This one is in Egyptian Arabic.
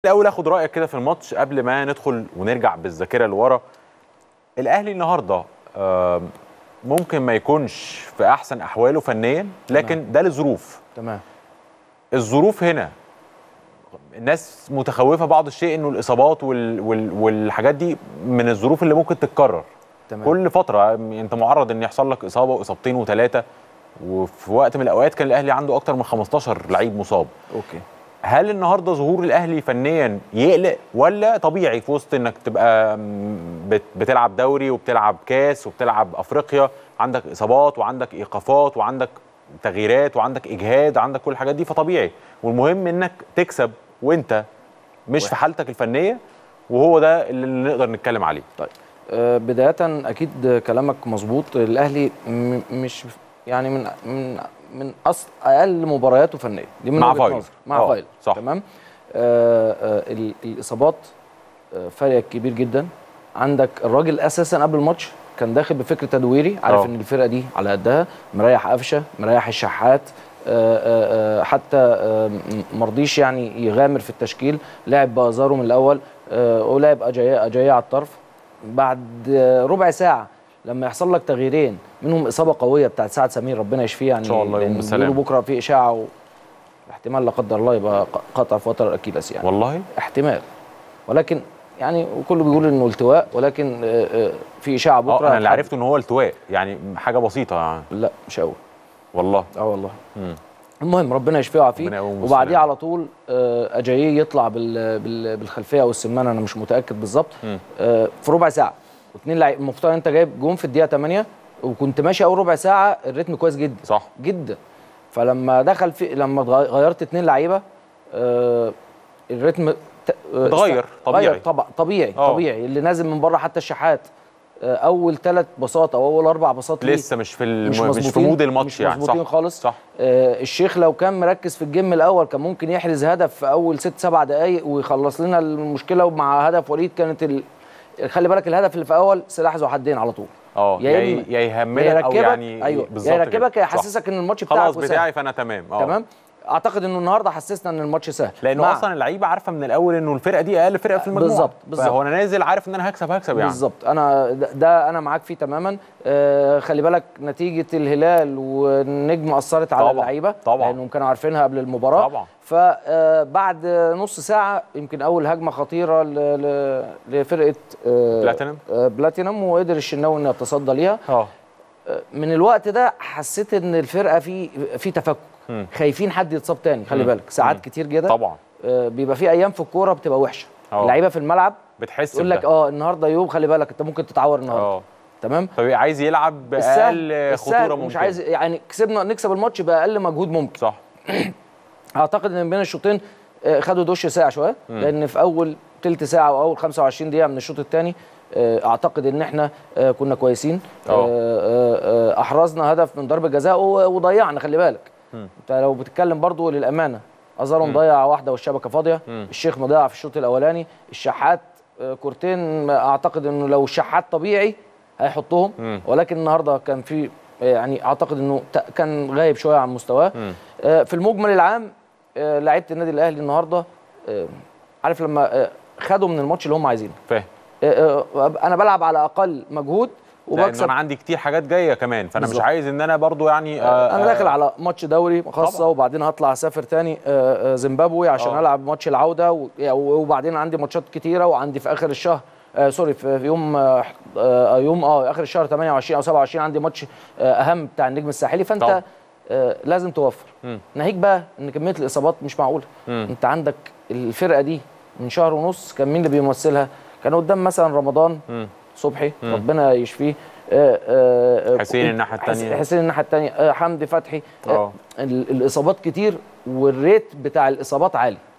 الاول اخد رايك كده في الماتش قبل ما ندخل ونرجع بالذاكره لورا الاهلي النهارده آه، ممكن ما يكونش في احسن احواله فنيا لكن ده لظروف تمام الظروف هنا الناس متخوفه بعض الشيء انه الاصابات وال وال والحاجات دي من الظروف اللي ممكن تتكرر تمام كل فتره انت معرض ان يحصل لك اصابه واصابتين وثلاثه وفي وقت من الاوقات كان الاهلي عنده اكتر من 15 لعيب مصاب اوكي هل النهارده ظهور الاهلي فنيا يقلق ولا طبيعي في وسط انك تبقى م، بت- بتلعب دوري وبتلعب كاس وبتلعب افريقيا عندك اصابات وعندك ايقافات وعندك تغييرات وعندك اجهاد عندك كل الحاجات دي فطبيعي والمهم انك تكسب وانت مش في حالتك الفنيه وهو ده اللي نقدر نتكلم عليه طيب آه، بداية أكيد كلامك مظبوط الأهلي م- مش يعني من من من أصل أقل مبارياته فنية دي من مع وجهة فايلر. نظري. مع آه، فايلر صح. تمام آه آه ال- الإصابات آه، فرق كبير جدا عندك الراجل أساسا قبل الماتش كان داخل بفكر تدويري عارف آه. ان الفرقه دي على قدها مريح قفشه مريح الشحات آه، آه، آه، حتى آه، م- مرضيش يعني يغامر في التشكيل لعب بازارو من الاول آه، ولعب اجايا اجايا على الطرف بعد آه، ربع ساعه لما يحصل لك تغييرين منهم اصابه قويه بتاعت سعد سمير ربنا يشفيه يعني إن شاء الله يقوم لأن بالسلامة. بيقولوا بكره في اشاعه و... احتمال لا قدر الله يبقى ق- قطع في وتر الاكيلس يعني والله احتمال ولكن يعني وكله بيقول انه التواء ولكن آه، آه، في اشاعه بكره اه انا اللي هتحدد. عرفته ان هو التواء يعني حاجه بسيطه يعني لا مش قوي والله اه والله مم. المهم ربنا يشفيه ويعافيه ربنا يقوم وبعديه بالسلامة. على طول آه، اجاييه يطلع بال بال بالخلفيه او السمانه انا مش متاكد بالظبط مم. آه، في ربع ساعه واثنين لعيب المفترض انت جايب جون في الدقيقه 8 وكنت ماشي اول ربع ساعه الريتم كويس جدا صح جدا فلما دخل في لما اتغ- غيرت اثنين لعيبه آه، الريتم ت- آه، اتغير، است- طبيعي. غير طبعا طبيعي آه. طبيعي اللي نازل من بره حتى الشحات آه، اول ثلاث باصات او اول اربع باصات ليه لسه مش في الم... مش مش, في مظبوطين مود الماتش مش يعني مظبوطين صح خالص صح آه الشيخ لو كان مركز في الجيم الاول كان ممكن يحرز هدف في اول ست سبع دقائق ويخلص لنا المشكله ومع هدف وليد كانت ال... خلي بالك الهدف اللي في اول سلاح ذو حدين على طول اه يا يا إما- يا يا يهملك او يركبك يعني ايوه بالظبط يا كده. يركبك يا صح. يحسسك ان الماتش بتاعك خلاص وسهل. بتاعي فانا تمام اه تمام اعتقد انه النهارده حسسنا ان الماتش سهل لانه مع- اصلا اللعيبه عارفه من الاول انه الفرقه دي اقل فرقه في المجموعه بالظبط، بالظبط. فهو انا نازل عارف ان انا هكسب هكسب يعني بالظبط انا ده, ده انا معاك فيه تماما آه خلي بالك نتيجه الهلال والنجم اثرت على طبعاً، اللعيبه طبعاً. لانهم كانوا عارفينها قبل المباراه طبعاً. فبعد نص ساعه يمكن اول هجمه خطيره ل- ل- لفرقه آه بلاتينم. آه بلاتينم وقدر الشناوي انه يتصدى ليها اه آه من الوقت ده حسيت ان الفرقه في في تفكك مم. خايفين حد يتصاب تاني خلي بالك ساعات كتير جدا طبعا آه بيبقى في ايام في الكوره بتبقى وحشه آه. اللعيبه في الملعب بتحس يقول لك بده. اه النهارده يوم خلي بالك انت ممكن تتعور النهارده اه تمام فبيبقى عايز يلعب باقل السهل خطوره السهل ممكن مش عايز يعني كسبنا نكسب الماتش باقل مجهود ممكن صح اعتقد ان بين الشوطين آه، خدوا دش ساعه شويه لان في اول تلت ساعه او اول 25 دقيقه من الشوط الثاني اعتقد ان احنا آه، كنا كويسين آه. آه، آه، آه، احرزنا هدف من ضربه جزاء و- وضيعنا خلي بالك انت لو بتتكلم برضو للامانه ازارو مضيع واحده والشبكه فاضيه الشيخ مضيع في الشوط الاولاني الشحات آه، كورتين اعتقد انه لو الشحات طبيعي هيحطهم ولكن النهارده كان في آه، يعني اعتقد انه ت- كان غايب شويه عن مستواه آه، في المجمل العام آه، لعيبه النادي الاهلي النهارده آه، عارف لما آه، خدوا من الماتش اللي هم عايزينه فاهم آه، آه، انا بلعب على اقل مجهود لان وبكسب انا عندي كتير حاجات جايه كمان فانا مش بالظبط. عايز ان انا برضو يعني آه انا داخل على ماتش دوري خاصه طبعا. وبعدين هطلع اسافر تاني آه، آه، زيمبابوي عشان آه. العب ماتش العوده و- وبعدين عندي ماتشات كتيره وعندي في اخر الشهر آه سوري في في يوم آه آه، يوم اه اخر الشهر 28 او 27 عندي ماتش آه اهم بتاع النجم الساحلي فانت طبعا. آه لازم توفر مم. ناهيك بقى ان كميه الاصابات مش معقوله مم. انت عندك الفرقه دي من شهر ونص كان مين اللي بيمثلها كان قدام مثلا رمضان مم. صبحي ربنا يشفيه آه، آه، آه، حسين الناحية حس- التانية. حسين الناحيه الثانيه حمدي فتحي آه. ال- الاصابات كتير والريت بتاع الاصابات عالي